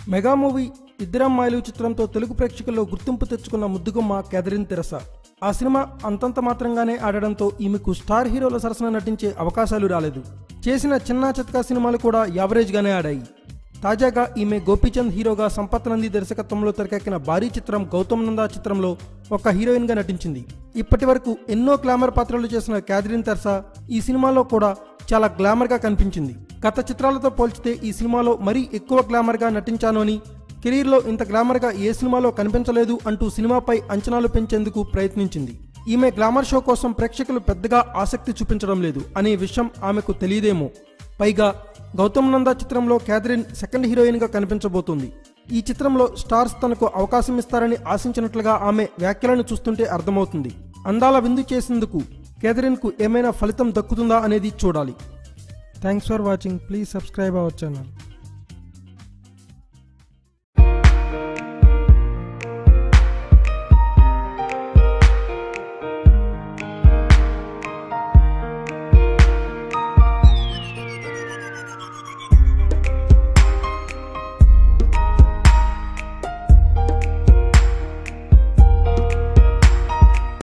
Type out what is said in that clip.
mega movie ఇద్దరమ్మాయిలు చిత్రంతో తెలుగు ప్రేక్షకుల్లో గుర్తింపు తెచ్చుకున్న ముద్దుగుమ్మ క్యాథరిన్ తెరస ఆ సినిమా అంతంత మాత్రంగానే ఆడడంతో ఈమెకు స్టార్ హీరోల సరసన నటించే అవకాశాలు రాలేదు చేసిన చిన్న చిత్కా సినిమాలు కూడా యావరేజ్గానే ఆడాయి తాజాగా ఈమె గోపీచంద్ హీరోగా సంపత్ నంది దర్శకత్వంలో తెరకెక్కిన భారీ చిత్రం గౌతమ్ నందా చిత్రంలో ఒక హీరోయిన్ గా నటించింది ఇప్పటి వరకు ఎన్నో గ్లామర్ పాత్రలు చేసిన క్యాథరిన్ తెరసా ఈ సినిమాలో కూడా చాలా గ్లామర్ గా కనిపించింది గత చిత్రాలతో పోల్చితే ఈ సినిమాలో మరీ ఎక్కువ గ్లామర్ గా నటించాను అని కెరీర్లో ఇంత గ్లామర్ గా ఏ సినిమాలో కనిపించలేదు అంటూ సినిమాపై అంచనాలు పెంచేందుకు ప్రయత్నించింది ఈమె గ్లామర్ షో కోసం ప్రేక్షకులు పెద్దగా ఆసక్తి చూపించడం లేదు అనే విషయం ఆమెకు తెలియదేమో పైగా గౌతమ్ నందా చిత్రంలో క్యాథరిన్ సెకండ్ హీరోయిన్ గా కనిపించబోతుంది ఈ చిత్రంలో స్టార్స్ తనకు అవకాశం ఇస్తారని ఆశించినట్లుగా ఆమె వ్యాఖ్యలను చూస్తుంటే అర్థమవుతుంది అందాల విందు చేసేందుకు క్యాథరిన్ కు ఏమైనా ఫలితం దక్కుతుందా అనేది చూడాలి thanks for watching please subscribe our channel